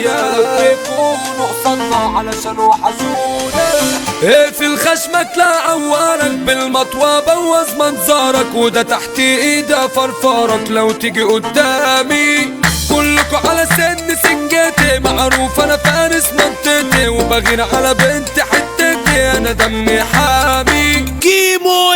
يا بيكونوا قصدنا علشان وحشونا ايه في الخشمك لا عوارك بالمطوى بوظ منظرك وده تحت ايده فرفارك لو تيجي قدامي كلكوا على سن سنجتي معروف انا فارس منطقتي وبغير على بنت حتتي انا دمي حامي كيمو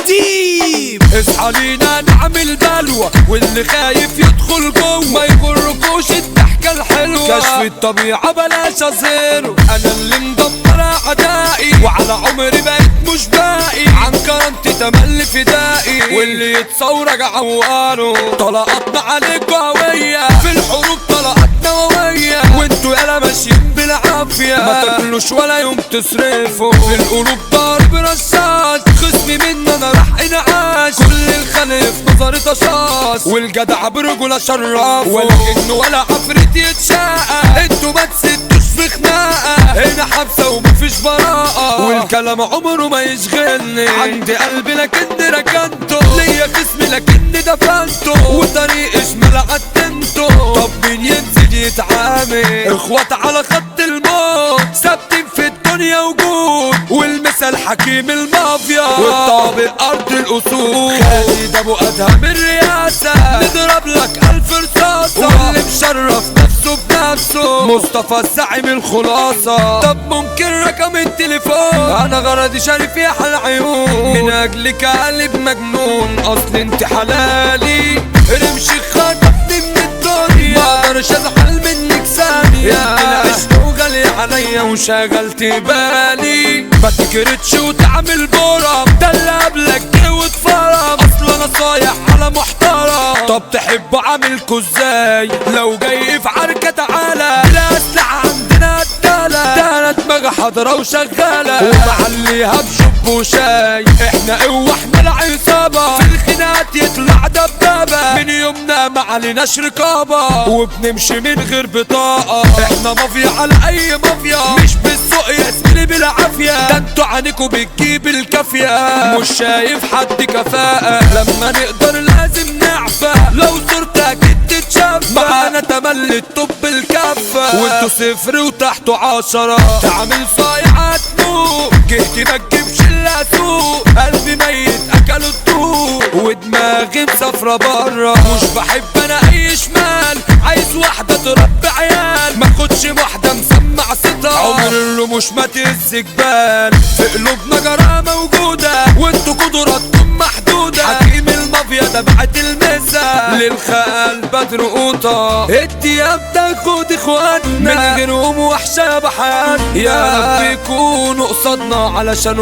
الديب اصحى لينا نعمل بلوى واللي خايف يدخل جوه ما يغركوش الضحكة الحلوة كشف الطبيعة بلاش اظهره انا اللي مدمر اعدائي وعلى عمري بقيت مش باقي عن كرامتي تملي فدائي واللي يتصورج عواره طلقاتنا عليكوا هوية في الحروب طلقات نووية وانتوا يالا ماشيين بالعافية ما تاكلوش ولا يوم تصرفوا في القلوب ضرب رشاش خصمي مني انا راح انعاش كل الخلف نظري طشاش والجدع برجولة شراف ولا جن ولا عفريت يتشاقى انتوا ما تسدوش في خناقة هنا حبسة ومفيش براءة والكلام عمره ما يشغلني عندي قلبي لكني ركنته ليا جسمي لكني دفنته وطريق شمال عتمته طب مين ينزل يتعامل اخوات على خط الموت ثابتين في الدنيا وجود والمثل حكيم المافيا والطابق ارض الاصول خالد ابو ادهم الرئاسة نضرب لك الف رصاصة واللي مشرف نفسه بنفسه مصطفى الزعيم الخلاصة طب ممكن رقم التليفون انا غرضي شريف يا حل عيون من اجلك قلب مجنون اصل انت حلالي رمشي خطفني من الدنيا ما اقدرش ازعل منك ثانية يا عشق وغالي عليا وشغلت بالي ما تكرتش وتعمل برم ده اللي قبلك جه واتفرم اصل انا صايح على محترم طب تحبوا عاملكوا ازاي لو جاي في عركة تعالى الاسلحة عندنا قتالة ده انا دماغي حاضرة وشغالة ومعليها بشب وشاي احنا قوة احنا العصابة في الخناقات يطلع دبابة من يومنا ما عليناش رقابة وبنمشي من غير بطاقة احنا مافيا على اي مافيا مش بالسوق يا زميلي بالعافية ده انتوا عينيكوا بتجيب الكافية مش شايف حد كفاءة لما نقدر لازم نعفى لو صورتك تتشاف معانا تملي الطب الكفة وانتوا صفر وتحته عشرة تعمل صايعات نوق جهتي ما تجيبش الا سوق قلبي ميت اكلوا الطوق ودماغي مسافرة برا مش بحب انا اي شمال عايز واحدة تربي عيال ما خدش واحدة مسمع ستار عمر الرموش ما تهز جبال في قلوبنا جرأة موجودة وانتوا قدراتكم محدودة حكيم المافيا ده بعت المسا للخال بدر قوطة الدياب تاخد اخواتنا من غيرهم وحشة بحال يا بيكونوا قصادنا علشان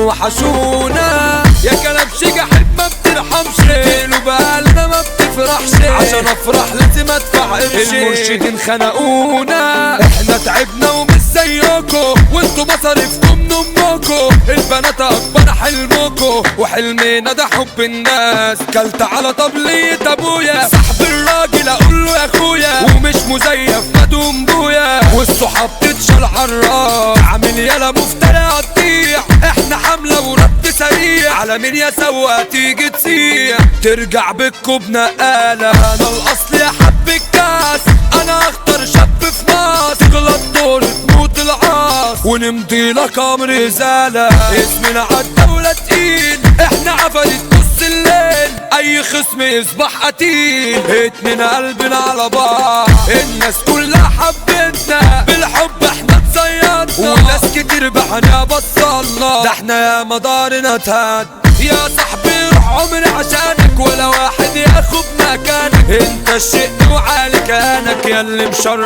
وحشونا يا كلام شجع حب ما بترحمش تقلوا بقالنا ما بتفرحش عشان افرح لازم ادفع قرش المرشدين خنقونا احنا تعبنا ومش زيكو وانتوا مصاريفكم من امكو البنات اكبر حلمكو وحلمنا ده حب الناس كلت على طبلية ابويا صاحب الراجل اقول له يا اخويا ومش مزيف مدوم بويا والصحاب تتشال عالراس عامل يالا مفتري قطيع احنا حملة ورد سريع على مين يا سوا تيجي تسيع ترجع بكو بنقالة انا الاصل يا حب الكاس انا اختار شاب في مصر تغلط دور تموت العاص ونمضي لك امر ازالة اسمنا عالدولة تقيل احنا عفريت نص الليل اي خصم يصبح قتيل اتنين قلبنا على بعض الناس كلها حبتنا بالحب احنا اتصيدنا وناس كتير بحنا بصلنا ده احنا يا مدارنا تهد يا صاحبي روح عمري عشانك ولا واحد ياخد مكانك انت الشيء وعالي كانك يا اللي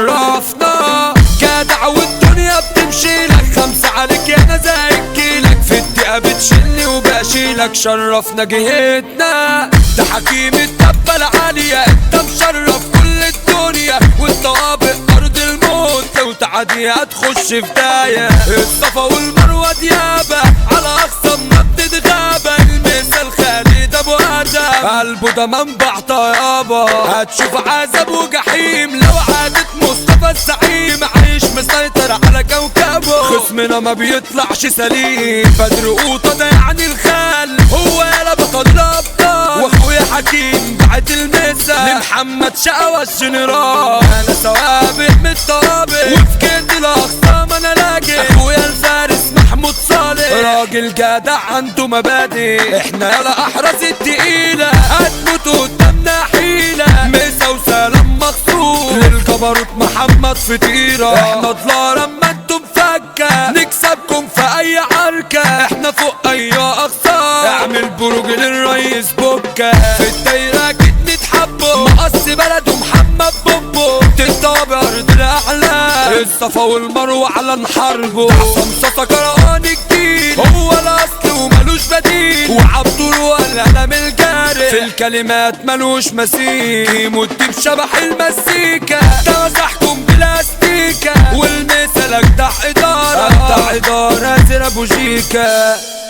مشرفنا جدع والدنيا بتمشي لك خمسة عليك يا انا زي الكيلك في الدقيقة بتشيلني وبشيلك شرفنا جهتنا ده حكيم الدبة العالية انت مشرف كل الدنيا والطوابق ارض الموت لو تعدي هتخش في داية الصفا والمروة ديابة على اقصى ما بتتغابى المثال خالد ابو ادم قلبه ده منبع طيابة هتشوف عذاب وجحيم لو عادت مصطفى الزعيم عايش مسيطر على كوكبه خصمنا ما بيطلعش سليم بدر قوطة ده يعني الخال هو يالا بطل الابطال واخويا حكيم بعت المثال لمحمد شقوى الجنرال انا سوابق من الطراب ظابط وفي كيد الاخصام انا لاقي اخويا الفارس محمود صالح راجل جدع عنده مبادئ احنا يلا احرز التقيلة هتموت قدامنا حيلة مسا وسلام مخصوص للجبروت محمد فطيرة احنا طلع لما انتم فكة نكسبكم في اي عركة احنا فوق اي اخصام اعمل بروج للريس بوكة في الدايرة اكيد نتحبوا مقص بلده محمد بوبو تنطى ارض الاحلام الصفا والمروة على نحاربه حسن صوصة كرهان جديد هو الاصل وملوش بديل وعبدور والقلم الجاري في الكلمات ملوش مثيل يموت بشبح المزيكا ده مسحكم بلاستيكا والمثل اجدع ادارة اجدع ادارة زي ابو جيكا